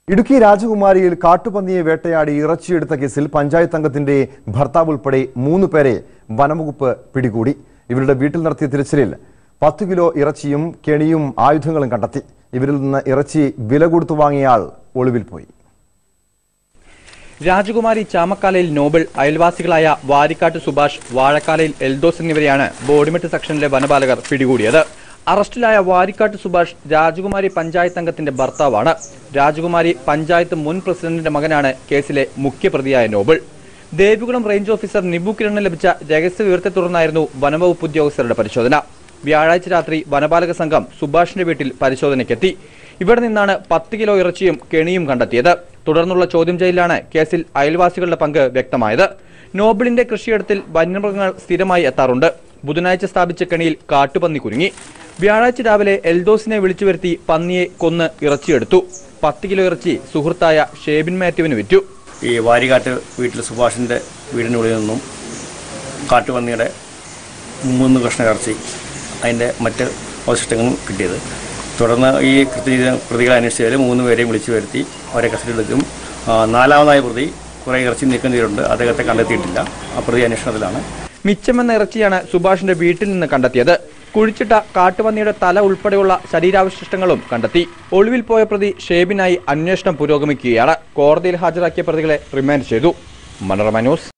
ഇടുക്കി രാജകുമാരിയിൽ കാട്ടുപന്നിയെ വേട്ടയാടി ഇറച്ചിയെടുത്ത കേസിൽ പഞ്ചായത്ത് അംഗത്തിന്റെ ഭർത്താവ് ഉൾപ്പെടെ മൂന്ന് പേരെ വനംവകുപ്പ് പിടികൂടി ഇവരുടെ വീട്ടിൽ നടത്തിയ തിരച്ചിലിൽ പത്ത് കിലോ ഇറച്ചിയും കെണിയും ആയുധങ്ങളും കണ്ടെത്തി ഇവരിൽ നിന്ന് ഇറച്ചി വില കൊടുത്തു വാങ്ങിയ ആൾ ഒളിവിൽ പോയി രാജകുമാരി ചാമക്കാലയിൽ നോബിൾ അയൽവാസികളായ വാരിക്കാട്ട് സുഭാഷ് വാഴക്കാലയിൽ എൽദോസ് എന്നിവരെയാണ് ബോഡിമെട്ട് സെക്ഷനിലെ വനപാലകർ പിടികൂടിയത് അറസ്റ്റിലായ വാരിക്കാട്ട് സുഭാഷ് രാജകുമാരി പഞ്ചായത്ത് അംഗത്തിന്റെ ഭർത്താവാണ് രാജകുമാരി പഞ്ചായത്ത് മുൻ പ്രസിഡന്റിന്റെ മകനാണ് കേസിലെ മുഖ്യപ്രതിയായ Noble Devikulam range officer Nibu കിരണിന് ലഭിച്ച രഹസ്യ വിവരത്തെ തുടർന്നായിരുന്നു വനംവകുപ്പ് ഉദ്യോഗസ്ഥരുടെ പരിശോധന വ്യാഴാഴ്ച രാത്രി വനപാലക സംഘം സുഭാഷിന്റെ വീട്ടിൽ പരിശോധനയ്ക്കെത്തി ഇവിടെ നിന്നാണ് പത്ത് കിലോ ഇറച്ചിയും കെണിയും കണ്ടെത്തിയത് തുടർന്നുള്ള ചോദ്യം ചെയ്യലാണ് കേസിൽ അയൽവാസികളുടെ പങ്ക് വ്യക്തമായത് നോബിളിന്റെ കൃഷിയിടത്തിൽ വന്യമൃഗങ്ങൾ സ്ഥിരമായി എത്താറുണ്ട് ബുധനാഴ്ച സ്ഥാപിച്ച കെണിയിൽ കാട്ടുപന്നി കുരുങ്ങി വ്യാഴാഴ്ച രാവിലെ എൽദോസിനെ വിളിച്ചു വരുത്തി പന്നിയെ കൊന്ന് ഇറച്ചിയെടുത്തു പത്ത് കിലോ ഇറച്ചി സുഹൃത്തായ ഷേബിൻ മാത്യുവിന് വിറ്റു ഈ വാരികാട്ട് വീട്ടിൽ സുഭാഷിൻ്റെ വീടിനുള്ളിൽ നിന്നും കാട്ടുപന്നിയുടെ മൂന്ന് കഷ്ണ ഇറച്ചി അതിൻ്റെ മറ്റ് അവശിഷ്ടങ്ങളും കിട്ടിയത് തുടർന്ന് ഈ കൃത്യ ചെയ്ത പ്രതികളെ അന്വേഷിച്ചതിൽ മൂന്ന് പേരെയും വിളിച്ചു വരുത്തി അവരെ കസ്റ്റഡിയിലെടുക്കും ആ, നാലാമതായ പ്രതി കുറേ ഇറച്ചി നീക്കം ചെയ്തിട്ടുണ്ട് അദ്ദേഹത്തെ കണ്ടെത്തിയിട്ടില്ല ആ പ്രതി അന്വേഷണത്തിലാണ് മിച്ചമെന്ന ഇറച്ചിയാണ് സുഭാഷിന്റെ വീട്ടിൽ നിന്ന് കണ്ടെത്തിയത് കുഴിച്ചിട്ട കാട്ടുപന്നിയുടെ തല ഉൾപ്പെടെയുള്ള ശരീരാവശിഷ്ടങ്ങളും കണ്ടെത്തി ഒളിവിൽ പോയ പ്രതി ഷേബിനായി അന്വേഷണം പുരോഗമിക്കുകയാണ് കോടതിയിൽ ഹാജരാക്കിയ പ്രതികളെ റിമാൻഡ് ചെയ്തു മനോരമ ന്യൂസ്